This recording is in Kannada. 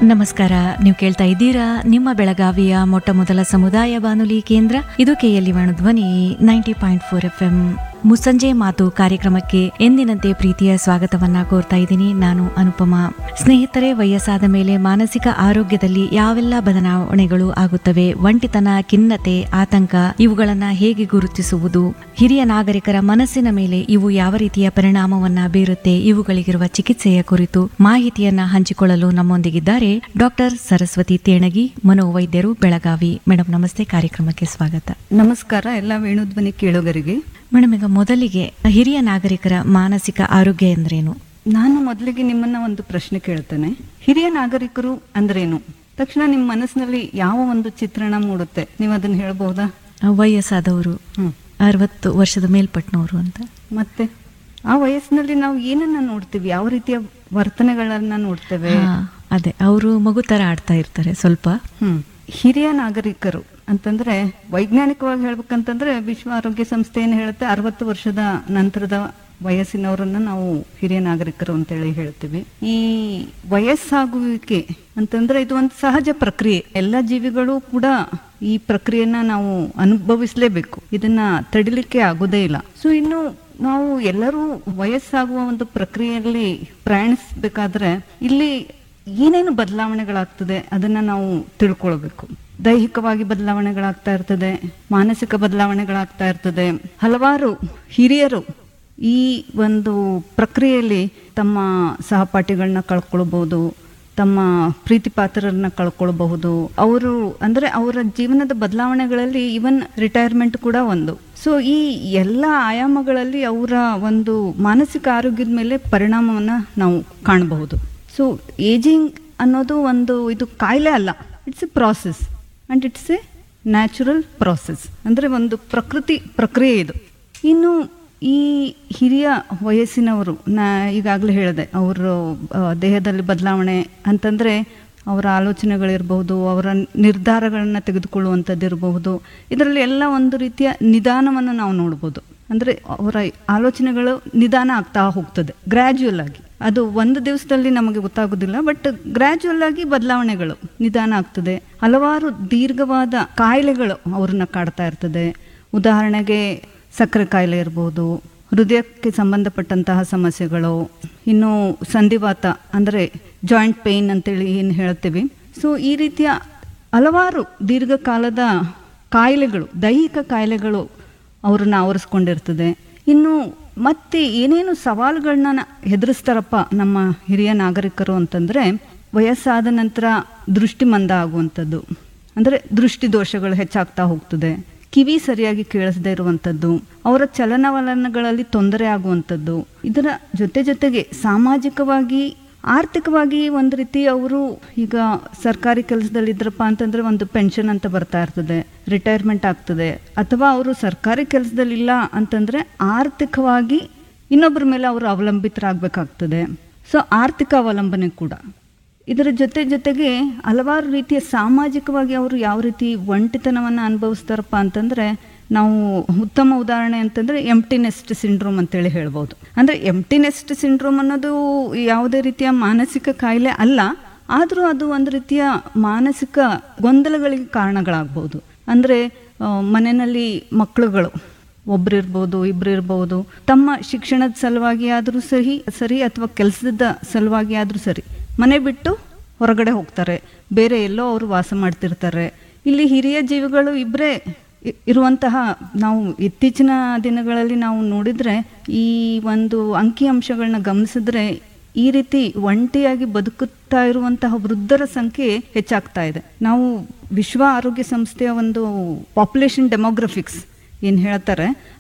ನಮಸ್ಕಾರ ನೀವು ಕೇಳ್ತಾ ಇದ್ದೀರಾ ನಿಮ್ಮ ಬೆಳಗಾವಿಯ ಮೊಟ್ಟ ಮೊದಲ ಸಮುದಾಯ ಬಾನುಲಿ ಕೇಂದ್ರ ಇದು KLE Dhwani ninety point four F M ಮುಸ್ಸಂಜೆ ಮಾತು ಕಾರ್ಯಕ್ರಮಕ್ಕೆ ಎಂದಿನಂತೆ ಪ್ರೀತಿಯ ಸ್ವಾಗತವನ್ನ ಕೋರ್ತಾ ಇದ್ದೀನಿ ನಾನು ಅನುಪಮ ಸ್ನೇಹಿತರೆ ವಯಸ್ಸಾದ ಮೇಲೆ ಮಾನಸಿಕ ಆರೋಗ್ಯದಲ್ಲಿ ಯಾವೆಲ್ಲ ಬದಲಾವಣೆಗಳು ಆಗುತ್ತವೆ ಒಂಟಿತನ ಖಿನ್ನತೆ ಆತಂಕ ಇವುಗಳನ್ನ ಹೇಗೆ ಗುರುತಿಸುವುದು ಹಿರಿಯ ನಾಗರಿಕರ ಮನಸ್ಸಿನ ಮೇಲೆ ಇವು ಯಾವ ರೀತಿಯ ಪರಿಣಾಮವನ್ನ ಬೀರುತ್ತೆ ಇವುಗಳಿಗಿರುವ ಚಿಕಿತ್ಸೆಯ ಕುರಿತು ಮಾಹಿತಿಯನ್ನ ಹಂಚಿಕೊಳ್ಳಲು ನಮ್ಮೊಂದಿಗಿದ್ದಾರೆ ಡಾಕ್ಟರ್ ಸರಸ್ವತಿ ತೇಣಗಿ ಮನೋವೈದ್ಯರು ಬೆಳಗಾವಿ ಮೇಡಮ್ ನಮಸ್ತೆ ಕಾರ್ಯಕ್ರಮಕ್ಕೆ ಸ್ವಾಗತ ನಮಸ್ಕಾರ ಎಲ್ಲ ವೇಣುಧ್ವನಿ ಕೇಳುಗರಿಗೆ ಮೇಡಮ್ ಈಗ ಮೊದಲಿಗೆ ಹಿರಿಯ ನಾಗರಿಕರ ಮಾನಸಿಕ ಆರೋಗ್ಯ ಎಂದ್ರೇನು ನಾನು ಮೊದಲಿಗೆ ನಿಮ್ಮನ್ನ ಒಂದು ಪ್ರಶ್ನೆ ಕೇಳ್ತೇನೆ ಹಿರಿಯ ನಾಗರಿಕರು ಅಂದ್ರೇನು ತಕ್ಷಣ ನಿಮ್ಮ ಮನಸ್ಸಿನಲ್ಲಿ ಯಾವ ಒಂದು ಚಿತ್ರಣ ಮೂಡುತ್ತೆ ನೀವು ಅದನ್ನ ಹೇಳ್ಬಹುದಾ ಆ, ವಯಸ್ಸಾದವರು ಹ್ಮ್ ಅರವತ್ತು ವರ್ಷದ ಮೇಲ್ಪಟ್ಟನವರು ಅಂತ ಮತ್ತೆ ಆ ವಯಸ್ಸಿನಲ್ಲಿ ನಾವು ಏನನ್ನ ನೋಡ್ತೀವಿ ಯಾವ ರೀತಿಯ ವರ್ತನೆಗಳನ್ನ ನೋಡ್ತೇವೆ ಹಾ, ಅದೇ ಅವರು ಮಗು ತರ ಆಡ್ತಾ ಇರ್ತಾರೆ ಸ್ವಲ್ಪ ಹ್ಮ್ ಹಿರಿಯ ನಾಗರಿಕರು ಅಂತಂದ್ರೆ ವೈಜ್ಞಾನಿಕವಾಗಿ ಹೇಳ್ಬೇಕಂತಂದ್ರೆ ವಿಶ್ವ ಆರೋಗ್ಯ ಸಂಸ್ಥೆ ಏನು ಹೇಳುತ್ತೆ ಅರವತ್ತು ವರ್ಷದ ನಂತರದ ವಯಸ್ಸಿನವರನ್ನ ನಾವು ಹಿರಿಯ ನಾಗರಿಕರು ಅಂತೇಳಿ ಹೇಳ್ತೀವಿ ಈ ವಯಸ್ಸಾಗುವಿಕೆ ಅಂತಂದ್ರೆ ಇದು ಒಂದು ಸಹಜ ಪ್ರಕ್ರಿಯೆ ಎಲ್ಲ ಜೀವಿಗಳು ಕೂಡ ಈ ಪ್ರಕ್ರಿಯೆನ ನಾವು ಅನುಭವಿಸಲೇಬೇಕು ಇದನ್ನ ತಡಿಲಿಕ್ಕೆ ಆಗೋದೇ ಇಲ್ಲ ಸೊ ಇನ್ನು ನಾವು ಎಲ್ಲರೂ ವಯಸ್ಸಾಗುವ ಒಂದು ಪ್ರಕ್ರಿಯೆಯಲ್ಲಿ ಪ್ರಯಾಣಿಸಬೇಕಾದ್ರೆ ಇಲ್ಲಿ ಏನೇನು ಬದಲಾವಣೆಗಳಾಗ್ತದೆ ಅದನ್ನ ನಾವು ತಿಳ್ಕೊಳ್ಬೇಕು ದೈಹಿಕವಾಗಿ ಬದಲಾವಣೆಗಳಾಗ್ತಾ ಇರ್ತದೆ ಮಾನಸಿಕ ಬದಲಾವಣೆಗಳಾಗ್ತಾ ಇರ್ತದೆ ಹಲವಾರು ಹಿರಿಯರು ಈ ಒಂದು ಪ್ರಕ್ರಿಯೆಯಲ್ಲಿ ತಮ್ಮ ಸಹಪಾಠಿಗಳನ್ನ ಕಳ್ಕೊಳ್ಬಹುದು ತಮ್ಮ ಪ್ರೀತಿ ಪಾತ್ರರನ್ನ ಕಳ್ಕೊಳ್ಬಹುದು ಅವರು ಅಂದ್ರೆ ಅವರ ಜೀವನದ ಬದಲಾವಣೆಗಳಲ್ಲಿ ಇವನ್ ರಿಟೈರ್ಮೆಂಟ್ ಕೂಡ ಒಂದು ಸೊ ಈ ಎಲ್ಲ ಆಯಾಮಗಳಲ್ಲಿ ಅವರ ಒಂದು ಮಾನಸಿಕ ಆರೋಗ್ಯದ ಮೇಲೆ ಪರಿಣಾಮವನ್ನ ನಾವು ಕಾಣಬಹುದು ಸೊ ಏಜಿಂಗ್ ಅನ್ನೋದು ಒಂದು ಇದು ಕಾಯಿಲೆ ಅಲ್ಲ it's a process and it's a natural process ಅಂದ್ರೆ ಒಂದು ಪ್ರಕೃತಿ ಪ್ರಕ್ರಿಯೆ ಇದು ಇನ್ನು ಈ ಹಿರಿಯ ವಯಸ್ಸಿನವರು ನಾ ಈಗಾಗಲೇ ಹೇಳಿದೆ ಅವರು ಆ, ದೇಹದಲ್ಲಿ ಬದಲಾವಣೆ ಅಂತಂದ್ರೆ ಅವರ ಆಲೋಚನೆಗಳಿರಬಹುದು ಅವರ ನಿರ್ಧಾರಗಳನ್ನ ತೆಗೆದುಕೊಳ್ಳುವಂಥದ್ದು ಇರಬಹುದು ಇದರಲ್ಲಿ ಎಲ್ಲ ಒಂದು ರೀತಿಯ ನಿಧಾನವನ್ನು ನಾವು ನೋಡ್ಬೋದು ಅಂದ್ರೆ ಅವರ ಆಲೋಚನೆಗಳು ನಿಧಾನ ಆಗ್ತಾ ಹೋಗ್ತದೆ ಗ್ರ್ಯಾಜುಯಲ್ ಆಗಿ ಅದು ಒಂದು ದಿವಸದಲ್ಲಿ ನಮಗೆ ಗೊತ್ತಾಗೋದಿಲ್ಲ ಬಟ್ ಗ್ರ್ಯಾಜುಯಲ್ ಆಗಿ ಬದಲಾವಣೆಗಳು ನಿಧಾನ ಆಗ್ತದೆ ಹಲವಾರು ದೀರ್ಘವಾದ ಕಾಯಿಲೆಗಳು ಅವ್ರನ್ನ ಕಾಡ್ತಾ ಇರ್ತದೆ ಉದಾಹರಣೆಗೆ ಸಕ್ಕರೆ ಕಾಯಿಲೆ ಇರ್ಬೋದು ಹೃದಯಕ್ಕೆ ಸಂಬಂಧಪಟ್ಟಂತಹ ಸಮಸ್ಯೆಗಳು ಇನ್ನು ಸಂಧಿವಾತ ಅಂದರೆ ಜಾಯಿಂಟ್ ಪೇಯ್ನ್ ಅಂತೇಳಿ ಏನು ಹೇಳ್ತೀವಿ ಸೊ ಈ ರೀತಿಯ ಹಲವಾರು ದೀರ್ಘಕಾಲದ ಕಾಯಿಲೆಗಳು ದೈಹಿಕ ಕಾಯಿಲೆಗಳು ಅವ್ರನ್ನ ಆವರಿಸ್ಕೊಂಡಿರ್ತದೆ ಇನ್ನು ಮತ್ತೆ ಏನೇನು ಸವಾಲುಗಳನ್ನ ಹೆದರಿಸ್ತಾರಪ್ಪ ನಮ್ಮ ಹಿರಿಯ ನಾಗರಿಕರು ಅಂತಂದ್ರೆ ವಯಸ್ಸಾದ ನಂತರ ದೃಷ್ಟಿ ಮಂದ ಆಗುವಂಥದ್ದು ಅಂದ್ರೆ ದೃಷ್ಟಿ ದೋಷಗಳು ಹೆಚ್ಚಾಗ್ತಾ ಹೋಗ್ತದೆ ಕಿವಿ ಸರಿಯಾಗಿ ಕೇಳಿಸದೇ ಇರುವಂಥದ್ದು ಅವರ ಚಲನವಲನಗಳಲ್ಲಿ ತೊಂದರೆ ಆಗುವಂಥದ್ದು ಇದರ ಜೊತೆ ಜೊತೆಗೆ ಸಾಮಾಜಿಕವಾಗಿ ಆರ್ಥಿಕವಾಗಿ ಒಂದು ರೀತಿ ಅವರು ಈಗ ಸರ್ಕಾರಿ ಕೆಲಸದಲ್ಲಿ ಇದ್ರಪ್ಪ ಅಂತಂದ್ರೆ ಒಂದು ಪೆನ್ಷನ್ ಅಂತ ಬರ್ತಾ ಇರ್ತದೆ ರಿಟೈರ್ಮೆಂಟ್ ಆಗ್ತದೆ ಅಥವಾ ಅವರು ಸರ್ಕಾರಿ ಕೆಲಸದಲ್ಲಿಲ್ಲ ಅಂತಂದ್ರೆ ಆರ್ಥಿಕವಾಗಿ ಇನ್ನೊಬ್ಬರ ಮೇಲೆ ಅವರು ಅವಲಂಬಿತರಾಗಬೇಕಾಗ್ತದೆ ಸೊ ಆರ್ಥಿಕ ಅವಲಂಬನೆ ಕೂಡ ಇದರ ಜೊತೆ ಜೊತೆಗೆ ಹಲವಾರು ರೀತಿಯ ಸಾಮಾಜಿಕವಾಗಿ ಅವರು ಯಾವ ರೀತಿ ಒಂಟಿತನವನ್ನು ಅನುಭವಿಸ್ತಾರಪ್ಪ ಅಂತಂದ್ರೆ ನಾವು ಉತ್ತಮ ಉದಾಹರಣೆ ಅಂತಂದ್ರೆ ಎಂಟಿ ನೆಸ್ಟ್ ಸಿಂಡ್ರೋಮ್ ಅಂತೇಳಿ ಹೇಳ್ಬೋದು ಅಂದ್ರೆ ಎಂಟಿ ನೆಸ್ಟ್ ಸಿಂಡ್ರೋಮ್ ಅನ್ನೋದು ಯಾವುದೇ ರೀತಿಯ ಮಾನಸಿಕ ಕಾಯಿಲೆ ಅಲ್ಲ ಆದರೂ ಅದು ಒಂದು ರೀತಿಯ ಮಾನಸಿಕ ಗೊಂದಲಗಳಿಗೆ ಕಾರಣಗಳಾಗ್ಬೋದು ಅಂದ್ರೆ ಆ, ಮನೆಯಲ್ಲಿ ಮಕ್ಕಳುಗಳು ಒಬ್ರು ಇರ್ಬೋದು ಇಬ್ರು ಇರ್ಬೋದು ತಮ್ಮ ಶಿಕ್ಷಣದ ಸಲುವಾಗಿ ಆದರೂ ಸರಿ ಸರಿ ಅಥವಾ ಕೆಲಸದ ಸಲುವಾಗಿ ಆದರೂ ಸರಿ ಮನೆ ಬಿಟ್ಟು ಹೊರಗಡೆ ಹೋಗ್ತಾರೆ ಬೇರೆ ಎಲ್ಲೋ ಅವರು ವಾಸ ಮಾಡ್ತಿರ್ತಾರೆ ಇಲ್ಲಿ ಹಿರಿಯ ಜೀವಿಗಳು ಇಬ್ಬರೇ ಇರುವಂತಹ ನಾವು ಇತ್ತೀಚಿನ ದಿನಗಳಲ್ಲಿ ನಾವು ನೋಡಿದ್ರೆ ಈ ಒಂದು ಅಂಕಿ ಅಂಶಗಳನ್ನ ಗಮನಿಸಿದ್ರೆ ಈ ರೀತಿ ಒಂಟಿಯಾಗಿ ಬದುಕುತ್ತಾ ಇರುವಂತಹ ವೃದ್ಧರ ಸಂಖ್ಯೆ ಹೆಚ್ಚಾಗ್ತಾ ಇದೆ ನಾವು ವಿಶ್ವ ಆರೋಗ್ಯ ಸಂಸ್ಥೆಯ ಒಂದು ಪಾಪ್ಯುಲೇಷನ್ ಡೆಮೋಗ್ರಫಿಕ್ಸ್ ಏನು ಹೇಳ್ತಾರೆ